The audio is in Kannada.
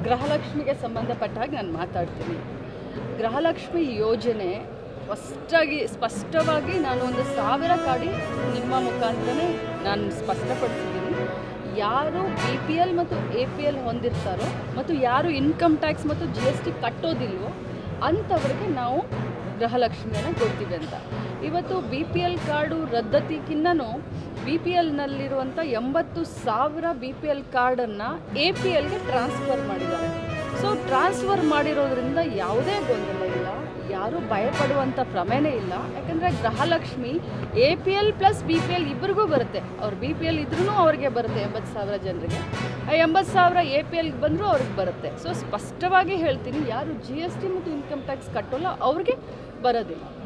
ಗೃಹಲಕ್ಷ್ಮಿಗೆ ಸಂಬಂಧಪಟ್ಟ ಹಾಗೆ ನಾನು ಮಾತಾಡ್ತೀನಿ ಗೃಹಲಕ್ಷ್ಮಿ ಯೋಜನೆ ಸ್ಪಷ್ಟಾಗಿ ಸ್ಪಷ್ಟವಾಗಿ ನಾನು ಒಂದು ಸಾವಿರ ಕಾಡಿ ನಿಮ್ಮ ಮುಖಾಂತರನೇ ನಾನು ಸ್ಪಷ್ಟಪಡಿಸಿದ್ದೀನಿ ಯಾರು ಬಿ ಪಿ ಎಲ್ ಮತ್ತು ಎ ಪಿ ಎಲ್ ಹೊಂದಿರ್ತಾರೋ ಮತ್ತು ಯಾರು ಇನ್ಕಮ್ ಟ್ಯಾಕ್ಸ್ ಮತ್ತು ಜಿ ಎಸ್ ಟಿ ಕಟ್ಟೋದಿಲ್ವೋ ಅಂಥವ್ರಿಗೆ ನಾವು ಗೃಹಲಕ್ಷ್ಮಿಯನ್ನು ಕೊಡ್ತೀವಿ ಅಂತ ಇವತ್ತು ಬಿ ಪಿ ಎಲ್ ಕಾರ್ಡು ರದ್ದತಿಗಿನ್ನೂ ಬಿ ಪಿ ಎಲ್ನಲ್ಲಿರುವಂಥ ಎಂಬತ್ತು ಸಾವಿರ ಬಿ ಪಿ ಎಲ್ ಕಾರ್ಡನ್ನು ಎ ಪಿ ಎಲ್ಗೆ ಟ್ರಾನ್ಸ್ಫರ್ ಮಾಡಿದ್ದಾರೆ ಸೊ ಟ್ರಾನ್ಸ್ಫರ್ ಮಾಡಿರೋದ್ರಿಂದ ಯಾವುದೇ ಗೊಂದಲ ಇಲ್ಲ ಯಾರೂ ಭಯಪಡುವಂಥ ಪ್ರಮೇನೇ ಇಲ್ಲ ಯಾಕಂದರೆ ಗೃಹಲಕ್ಷ್ಮಿ A P L plus B P L ಇಬ್ಬರಿಗೂ ಬರುತ್ತೆ ಅವ್ರು ಬಿ ಪಿ ಎಲ್ ಇದ್ರೂ ಅವ್ರಿಗೆ ಬರುತ್ತೆ ಎಂಬತ್ತು ಸಾವಿರ ಜನರಿಗೆ ಆ ಎಂಬತ್ತು ಸಾವಿರ ಎ ಪಿ ಎಲ್ಗೆ ಬಂದರೂ ಅವ್ರಿಗೆ ಬರುತ್ತೆ ಸೊ ಸ್ಪಷ್ಟವಾಗಿ ಹೇಳ್ತೀನಿ ಯಾರು ಜಿ ಎಸ್ ಟಿ ಮತ್ತು ಇನ್ಕಮ್ ಟ್ಯಾಕ್ಸ್ ಕಟ್ಟೋಲ್ಲ ಅವ್ರಿಗೆ ಬರೋದಿಲ್ಲ